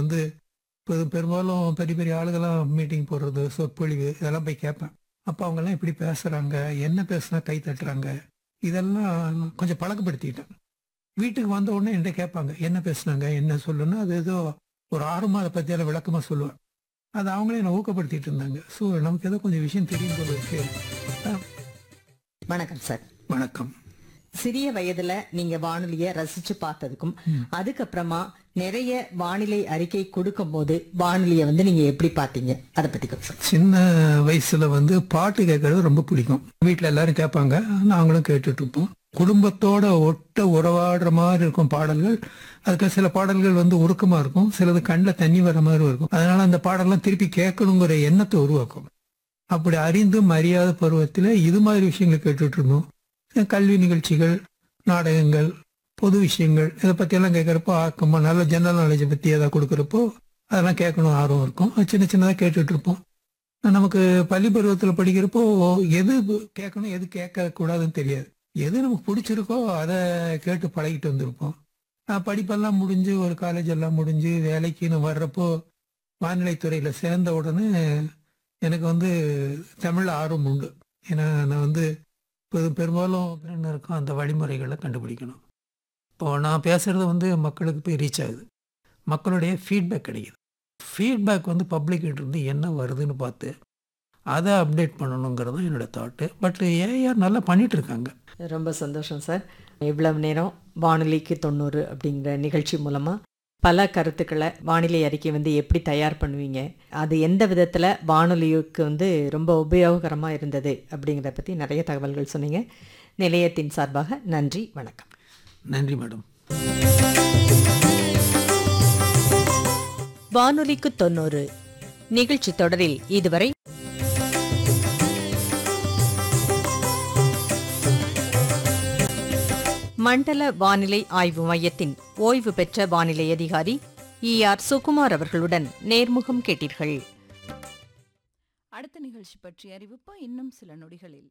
வந்து இப்போ பெரும்பாலும் பெரிய பெரிய ஆளுகெல்லாம் மீட்டிங் போடுறது சொற்பொழிவு இதெல்லாம் போய் கேட்பேன் அப்போ அவங்கெல்லாம் எப்படி பேசுகிறாங்க என்ன பேசுனா கை தட்டுறாங்க இதெல்லாம் கொஞ்சம் பழக்கப்படுத்திக்கிட்டேன் வீட்டுக்கு வந்த உடனே என்கிட்ட கேட்பாங்க என்ன பேசுனாங்க என்ன சொல்லுன்னா அது ஏதோ ஒரு ஆர்வமாக அதை பற்றியெல்லாம் விளக்கமாக சொல்லுவேன் அது அவங்களே என்னை ஊக்கப்படுத்திட்டு இருந்தாங்க ஸோ நமக்கு ஏதோ கொஞ்சம் விஷயம் தெரியும் போல இருக்கு அஹ், வணக்கம் சார் வணக்கம் சிறிய வயதுல நீங்க வானொலிய ரசிச்சு பார்த்ததுக்கும் அதுக்கப்புறமா நிறைய வானிலை அறிக்கை கொடுக்கும் போது வானொலிய வந்து நீங்க எப்படி பார்த்தீங்க அதை பத்தி கொஞ்சம் சொல்லுங்க. சின்ன வயசுல வந்து பாட்டு கேட்கறது ரொம்ப பிடிக்கும் வீட்டில் எல்லாரும் கேட்பாங்க நாங்களும் கேட்டுட்டு இருப்போம் குடும்பத்தோட ஒட்ட உறவாடுற மாதிரி இருக்கும் பாடல்கள் அதுக்கு சில பாடல்கள் வந்து உருக்கமா இருக்கும் சிலது கண்ணில் தண்ணி வர மாதிரி இருக்கும் அதனால அந்த பாடல்லாம் திருப்பி கேட்கணுங்கிற எண்ணத்தை உருவாக்கும் அப்படி அறிந்தும் அறியாத பருவத்தில் இது மாதிரி விஷயங்களை கேட்டுட்டு இருந்தோம் கல்வி நிகழ்ச்சிகள் நாடகங்கள் பொது விஷயங்கள் இதை பற்றியெல்லாம் கேட்குறப்போ ஆக்கமாக நல்ல ஜெனரல் நாலேஜை பற்றி எதாவது கொடுக்குறப்போ அதெல்லாம் கேட்கணும் ஆர்வம் இருக்கும் அது சின்ன சின்னதாக கேட்டுட்டு இருப்போம் நமக்கு பள்ளி பருவத்தில் படிக்கிறப்போ எது கேட்கணும் எது கேட்க கூடாதுன்னு தெரியாது எது நமக்கு பிடிச்சிருக்கோ அதை கேட்டு பழகிட்டு வந்திருப்போம் நான் படிப்பெல்லாம் முடிஞ்சு ஒரு காலேஜ் எல்லாம் முடிஞ்சு வேலைக்குன்னு வர்றப்போ வானிலைத்துறையில் சேர்ந்த உடனே எனக்கு வந்து தமிழில் ஆர்வம் உண்டு ஏன்னா நான் வந்து பெரு பெரும்பாலும் என்ன இருக்கும் அந்த வழிமுறைகளை கண்டுபிடிக்கணும் இப்போ நான் பேசுகிறது வந்து மக்களுக்கு போய் ரீச் ஆகுது மக்களுடைய ஃபீட்பேக் கிடைக்குது ஃபீட்பேக் வந்து பப்ளிக்கிட்ட இருந்து என்ன வருதுன்னு பார்த்து அதை அப்டேட் பண்ணணுங்கிறது தான் என்னோட தாட்டு பட் ஏஆர் நல்லா பண்ணிட்டு இருக்காங்க ரொம்ப சந்தோஷம் சார் இவ்வளவு நேரம் வானொலிக்கு தொண்ணூறு அப்படிங்கிற நிகழ்ச்சி மூலமா பல கருத்துக்களை வானிலை அறிக்கை வந்து எப்படி தயார் பண்ணுவீங்க அது எந்த விதத்தில் வானொலிக்கு வந்து ரொம்ப உபயோகரமாக இருந்தது அப்படிங்கிறத பற்றி நிறைய தகவல்கள் சொன்னீங்க நிலையத்தின் சார்பாக நன்றி வணக்கம் நன்றி மேடம் வானொலிக்கு தொண்ணூறு நிகழ்ச்சி தொடரில் இதுவரை மண்டல வானிலை ஆய்வு மையத்தின் ஓய்வு பெற்ற வானிலை அதிகாரி இ ஆர் சுகுமார் அவர்களுடன் நேர்முகம் கேட்டீர்கள் அடுத்த நிகழ்ச்சி பற்றிய அறிவிப்பு இன்னும் சில நொடிகளில்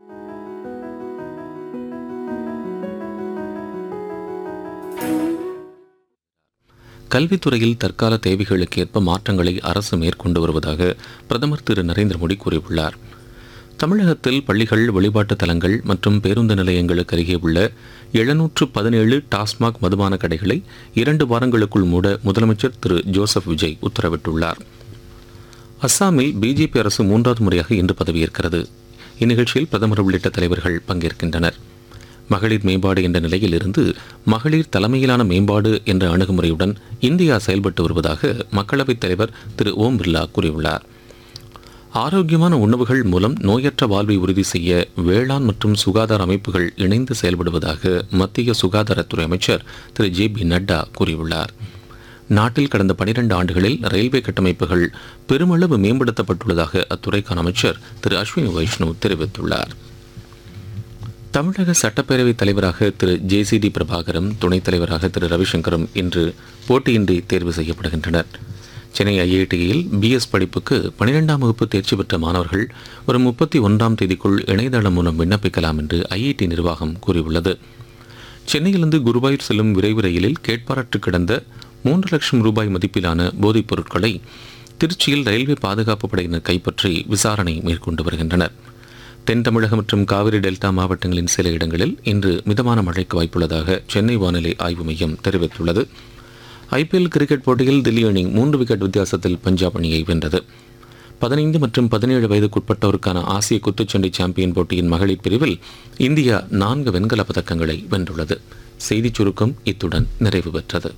கல்வித்துறையில் தற்கால தேவைகளுக்கு ஏற்ப மாற்றங்களை அரசு மேற்கொண்டு வருவதாக பிரதமர் திரு நரேந்திர மோடி கூறியுள்ளார் தமிழகத்தில் பள்ளிகள் வழிபாட்டுத் தலங்கள் மற்றும் பேருந்து நிலையங்களுக்கு அருகே உள்ள எழுநூற்று பதினேழு டாஸ்மாக் மதுபான கடைகளை இரண்டு வாரங்களுக்குள் மூட முதலமைச்சர் திரு ஜோசப் விஜய் உத்தரவிட்டுள்ளார் அஸ்ஸாமில் பிஜேபி அரசு மூன்றாவது முறையாக இன்று பதவியேற்கிறது இந்நிகழ்ச்சியில் பிரதமர் உள்ளிட்ட தலைவர்கள் பங்கேற்கின்றனர் மகளிர் மேம்பாடு என்ற நிலையில் இருந்து மகளிர் தலைமையிலான மேம்பாடு என்ற அணுகுமுறையுடன் இந்தியா செயல்பட்டு வருவதாக மக்களவைத் தலைவர் திரு ஓம் பிர்லா கூறியுள்ளார் ஆரோக்கியமான உணவுகள் மூலம் நோயற்ற வாழ்வை உறுதி செய்ய வேளாண் மற்றும் சுகாதார அமைப்புகள் இணைந்து செயல்படுவதாக மத்திய சுகாதாரத்துறை அமைச்சர் திரு ஜே பி நட்டா கூறியுள்ளார் நாட்டில் கடந்த பனிரெண்டு ஆண்டுகளில் ரயில்வே கட்டமைப்புகள் பெருமளவு மேம்படுத்தப்பட்டுள்ளதாக அத்துறைக்கான அமைச்சர் திரு அஸ்வினி வைஷ்ணவ் தெரிவித்துள்ளார் தமிழக சட்டப்பேரவைத் தலைவராக திரு ஜேசிடி பிரபாகரும் துணைத் தலைவராக திரு ரவிசங்கரும் இன்று போட்டியின்றி தேர்வு செய்யப்படுகின்றனர் சென்னை ஐஐடியில் பிஎஸ் படிப்புக்கு பனிரெண்டாம் வகுப்பு தேர்ச்சி பெற்ற மாணவர்கள் வரும் முப்பத்தி ஒன்றாம் தேதிக்குள் இணையதளம் மூலம் விண்ணப்பிக்கலாம் என்று ஐஐடி நிர்வாகம் கூறியுள்ளது சென்னையிலிருந்து குருவாயூர் செல்லும் விரைவு ரயிலில் கேட்பாரற்று கிடந்த மூன்று லட்சம் ரூபாய் மதிப்பிலான போதைப் பொருட்களை திருச்சியில் ரயில்வே பாதுகாப்பு படையினர் கைப்பற்றி விசாரணை மேற்கொண்டு வருகின்றனர் தென் தமிழகம் மற்றும் காவிரி டெல்டா மாவட்டங்களின் சில இடங்களில் இன்று மிதமான மழைக்கு வாய்ப்புள்ளதாக சென்னை வானிலை ஆய்வு மையம் தெரிவித்துள்ளது ஐபிஎல் கிரிக்கெட் போட்டியில் தில்லி அணி மூன்று விக்கெட் வித்தியாசத்தில் பஞ்சாப் அணியை வென்றது பதினைந்து மற்றும் பதினேழு வயதுக்குட்பட்டோருக்கான ஆசிய குத்துச்சண்டை சாம்பியன் போட்டியின் மகளிர் பிரிவில் இந்தியா நான்கு வெண்கலப் பதக்கங்களை வென்றுள்ளது செய்திச் சுருக்கம் இத்துடன் நிறைவு பெற்றது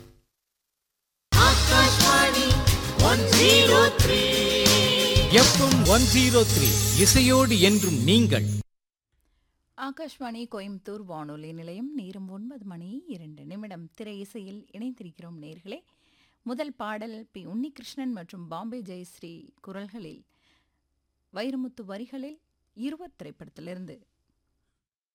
எஃப்எம் ஒன் ஜீரோ த்ரீ இசையோடு என்றும் நீங்கள் ஆகாஷ்வாணி கோயம்புத்தூர் வானொலி நிலையம் நேரம் ஒன்பது மணி இரண்டு நிமிடம் திரை இசையில் இணைந்திருக்கிறோம் நேர்களே முதல் பாடல் பி உன்னிகிருஷ்ணன் மற்றும் பாம்பே ஜெயஸ்ரீ குரல்களில் வைரமுத்து வரிகளில் இருவர் திரைப்படத்திலிருந்து